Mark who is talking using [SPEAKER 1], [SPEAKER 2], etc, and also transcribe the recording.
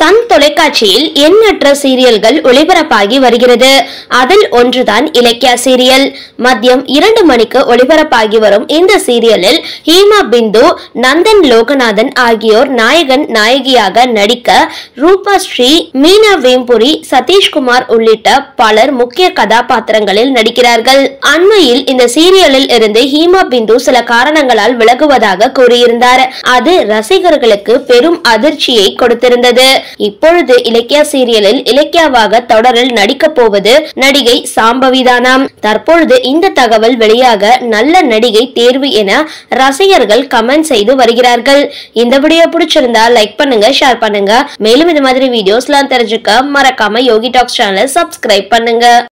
[SPEAKER 1] Sun தொலைக்காட்சியில் எண்ணற்ற சீரியல்கள் ஒளிபரப்பாகி வருகிறது அதில் ஒன்றுதான் இலக்கியா சீரியல் மதியம் இரண்டு மணிக்கு ஒளிபரப்பாகி வரும் இந்த சீரியலில் ஹீமா பிந்து நந்தன் லோகநாதன் ஆகியோர் நாயகன் நாயகியாக நடிக்க ரூபா ஸ்ரீ மீனா வேம்புரி சதீஷ்குமார் உள்ளிட்ட பலர் முக்கிய கதாபாத்திரங்களில் நடிக்கிறார்கள் அண்மையில் இந்த சீரியலில் இருந்து ஹீமா பிந்து சில காரணங்களால் விலகுவதாக கூறியிருந்தார் அது ரசிகர்களுக்கு பெரும் அதிர்ச்சியை கொடுத்திருந்தது இப்பொழுது இலக்கியா சீரியலில் இலக்கியாவாக தொடரில் நடிக்கப் போவது நடிகை சாம்பவிதானாம் தற்பொழுது இந்த தகவல் வெளியாக நல்ல நடிகை தேர்வு என ரசிகர்கள் கமெண்ட் செய்து வருகிறார்கள் இந்த வீடியோ பிடிச்சிருந்தா லைக் பண்ணுங்க ஷேர் பண்ணுங்க மேலும் இந்த மாதிரி வீடியோஸ்லாம் தெரிஞ்சுக்க மறக்காம யோகி டாக்ஸ் சேனலை சப்ஸ்கிரைப் பண்ணுங்க